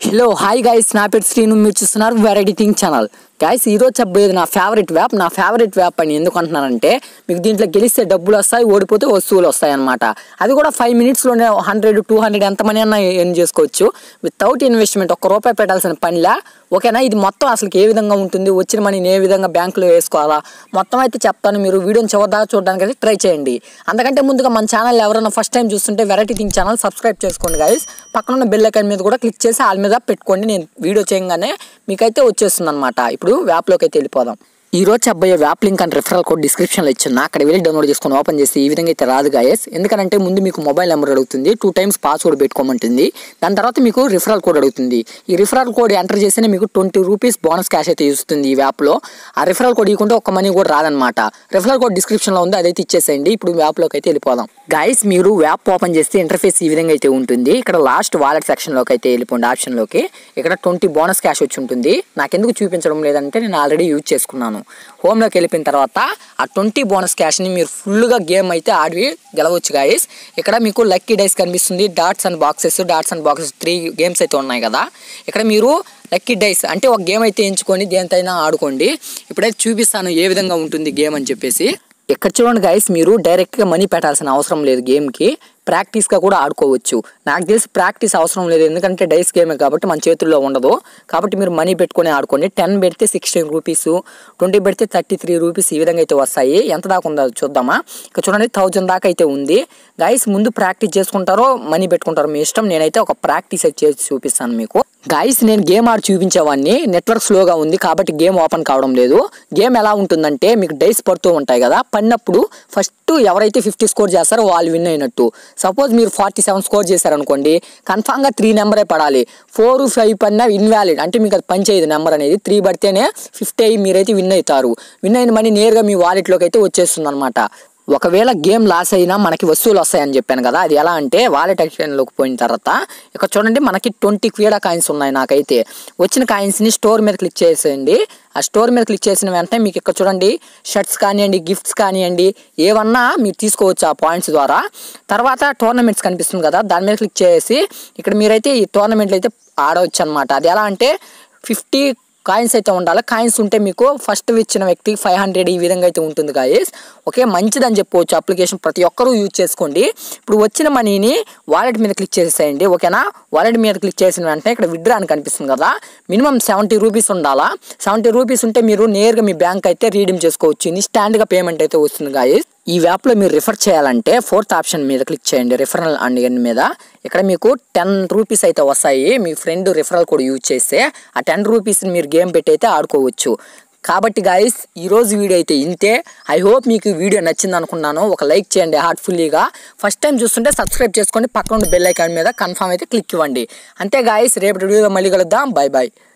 hello hi guys నా పేరు శ్రీను మీరు చూస్తున్నారు వెరైటీ థింగ్ ఛానల్ గైస్ ఈరోజు చెప్పేది నా ఫేవరెట్ వ్యాప్ నా ఫేవరెట్ వ్యాప్ అని ఎందుకు అంటున్నానంటే మీకు దీంట్లో గెలిస్తే డబ్బులు వస్తాయి ఓడిపోతే వస్తువులు వస్తాయి అనమాట అది కూడా ఫైవ్ మినిట్స్లోనే హండ్రెడ్ టూ హండ్రెడ్ ఎంత మనీ అన్నా ఎర్న్ చేసుకోవచ్చు వితౌట్ ఇన్వెస్ట్మెంట్ ఒక్క రూపాయి పెట్టాల్సిన పనిలా ఓకేనా ఇది మొత్తం అసలు ఏ విధంగా ఉంటుంది వచ్చిన మనీని ఏ విధంగా బ్యాంకులో వేసుకోవాలా మొత్తం అయితే చెప్తాను మీరు వీడియోని చివరిదాకా చూడడానికి అయితే ట్రై చేయండి అంతకంటే ముందుగా మన ఛానల్ ఎవరైనా ఫస్ట్ టైం చూస్తుంటే వెరైటీ థింగ్ ఛానల్ సబ్స్క్రైబ్ చేసుకోండి గైస్ పక్కన ఉన్న బెల్ ఐకాన్ మీద కూడా క్లిక్ చేసి వాళ్ళ మీద పెట్టుకోండి నేను వీడియో చేయగానే మీకైతే వచ్చేస్తుంది అనమాట ఇప్పుడు వ్యాప్లోకి అయితే వెళ్ళిపోదాం ఈ రోజు చెప్పబోయే వ్యాప్ లింక్ అండ్ రిఫరల్ కోడ్ డిస్క్రిప్షన్లో ఇచ్చిన అక్కడ వెళ్ళి డౌన్లోడ్ చేసుకొని ఓపెన్ చేసి ఈ విధంగా అయితే రాదు గాయస్ ఎందుకంటే ముందు మీకు మొబైల్ నెంబర్ అడుగుతుంది టూ టైమ్స్ పాస్వర్డ్ పెట్టుకోమంటుంది దాని తర్వాత మీకు రిఫరల్ కోడ్ అడుగుతుంది ఈ రిఫరల్ కోడ్ ఎంటర్ చేస్తేనే మీకు ట్వంటీ రూపీస్ బోనస్ క్యాష్ అయితే ఇస్తుంది ఈ వ్యాప్లో ఆ రిఫరల్ కోడ్ ఇవ్వకుంటే ఒక్క మనీ కూడా రాదనమాట రిఫరల్ కోడ్ డిస్క్రిప్షన్లో ఉంది అదైతే ఇచ్చేసేయండి ఇప్పుడు వ్యాప్లోకి అయితే వెళ్ళిపోదాం గైస్ మీరు వ్యాప్ ఓపెన్ చేస్తే ఇంటర్ఫేస్ ఈ విధంగా అయితే ఉంటుంది ఇక్కడ లాస్ట్ వాలెట్ సెక్షన్లోకి అయితే వెళ్ళిపోండి ఆప్షన్లోకి ఇక్కడ ట్వంటీ బోనస్ క్యాష్ వచ్చి ఉంటుంది నాకెందుకు చూపించడం లేదంటే నేను ఆల్రెడీ యూజ్ చేసుకున్నాను హోమ్లోకి వెళ్ళిపోయిన తర్వాత ఆ ట్వంటీ బోనస్ క్యాష్ని మీరు ఫుల్గా గేమ్ అయితే ఆడి గెలవచ్చు గాయస్ ఇక్కడ మీకు లక్కీ డైస్ కనిపిస్తుంది dots and boxes dots and boxes three games అయితే ఉన్నాయి కదా ఇక్కడ మీరు లక్కీ డైస్ అంటే ఒక గేమ్ అయితే ఎంచుకొని దేనితైనా ఆడుకోండి ఇప్పుడైతే చూపిస్తాను ఏ విధంగా ఉంటుంది గేమ్ అని చెప్పేసి ఇక్కడ చూడండి గైస్ మీరు డైరెక్ట్గా మనీ పెట్టాల్సిన అవసరం లేదు గేమ్కి ప్రాక్టీస్గా కూడా ఆడుకోవచ్చు నాకు తెలిసి ప్రాక్టీస్ అవసరం లేదు ఎందుకంటే డైస్ గేమే కాబట్టి మన చేతుల్లో ఉండదు కాబట్టి మీరు మనీ పెట్టుకొని ఆడుకోండి టెన్ పెడితే సిక్స్టీన్ రూపీస్ ట్వంటీ పెడితే థర్టీ త్రీ రూపీస్ ఈ విధంగా అయితే వస్తాయి ఎంత దాకా ఉందో చూద్దామా ఇక్కడ చూడండి థౌజండ్ దాకా అయితే ఉంది గైస్ ముందు ప్రాక్టీస్ చేసుకుంటారో మనీ పెట్టుకుంటారో మీ ఇష్టం నేనైతే ఒక ప్రాక్టీస్ అయితే చేసి చూపిస్తాను మీకు గైస్ నేను గేమ్ ఆడి చూపించేవాడిని నెట్వర్క్ స్లోగా ఉంది కాబట్టి గేమ్ ఓపెన్ కావడం లేదు గేమ్ ఎలా ఉంటుందంటే మీకు డైస్ పడుతూ ఉంటాయి కదా పడినప్పుడు ఫస్ట్ ఎవరైతే ఫిఫ్టీ స్కోర్ చేస్తారో వాళ్ళు విన్ అయినట్టు సపోజ్ మీరు ఫార్టీ సెవెన్ స్కోర్ చేశారనుకోండి కన్ఫామ్గా త్రీ నెంబరే పడాలి ఫోర్ ఫైవ్ పడినా ఇన్వాలిడ్ అంటే మీకు అది పనిచేయదు నెంబర్ అనేది త్రీ పడితేనే ఫిఫ్టీ అయ్యి మీరైతే విన్ అవుతారు విన్ అయిన మనీ నేరుగా మీ వాలెట్లోకి అయితే వచ్చేస్తుంది అనమాట ఒకవేళ గేమ్ లాస్ అయినా మనకి వస్తువులు వస్తాయని చెప్పాను కదా అది ఎలా అంటే వాలెట్ యాక్షన్లోకి పోయిన తర్వాత ఇక్కడ చూడండి మనకి ట్వంటీ క్రీడా కాయిన్స్ ఉన్నాయి నాకైతే వచ్చిన కాయిన్స్ని స్టోర్ మీద క్లిక్ చేసేయండి ఆ స్టోర్ మీద క్లిక్ చేసిన వెంటనే మీకు ఇక్కడ చూడండి షర్ట్స్ కానివ్వండి గిఫ్ట్స్ కానివ్వండి ఏమన్నా మీరు తీసుకోవచ్చు ఆ పాయింట్స్ ద్వారా తర్వాత టోర్నమెంట్స్ కనిపిస్తుంది కదా దాని మీద క్లిక్ చేసి ఇక్కడ మీరైతే ఈ టోర్నమెంట్లు అయితే ఆడవచ్చు అనమాట అది ఎలా అంటే ఫిఫ్టీ కాయిన్స్ అయితే ఉండాలి కాయిన్స్ ఉంటే మీకు ఫస్ట్ ఇచ్చిన వ్యక్తికి ఫైవ్ హండ్రెడ్ ఈ విధంగా అయితే ఉంటుంది గాయస్ ఓకే మంచిదని చెప్పుకోవచ్చు అప్లికేషన్ ప్రతి ఒక్కరూ యూజ్ చేసుకోండి ఇప్పుడు వచ్చిన మనీని వాలెట్ మీద క్లిక్ చేసేయండి ఓకేనా వాలెట్ మీద క్లిక్ చేసిన వెంటనే ఇక్కడ విడ్రా అని కనిపిస్తుంది కదా మినిమం సెవెంటీ రూపీస్ ఉండాలా సెవెంటీ రూపీస్ ఉంటే మీరు నేరుగా మీ బ్యాంక్ అయితే రీడీమ్ చేసుకోవచ్చు ఇన్స్టాంట్గా పేమెంట్ అయితే వస్తుంది గాయస్ ఈ యాప్లో మీరు రిఫర్ చేయాలంటే ఫోర్త్ ఆప్షన్ మీద క్లిక్ చేయండి రిఫరల్ అండ్ మీద ఇక్కడ మీకు టెన్ రూపీస్ అయితే వస్తాయి మీ ఫ్రెండ్ రిఫరల్ కోడ్ యూజ్ చేస్తే ఆ టెన్ రూపీస్ మీరు గేమ్ పెట్టి అయితే ఆడుకోవచ్చు కాబట్టి గాయస్ ఈరోజు వీడియో అయితే ఇంతే ఐ హోప్ మీకు వీడియో నచ్చింది అనుకున్నాను ఒక లైక్ చేయండి హార్ట్ఫుల్లీగా ఫస్ట్ టైం చూస్తుంటే సబ్స్క్రైబ్ చేసుకోండి పక్కన ఉన్న బెల్ ఐకాన్ మీద కన్ఫామ్ అయితే క్లిక్ ఇవ్వండి అంతే గాయస్ రేపటి వీడియో మళ్ళీ కలుద్దాం బాయ్ బాయ్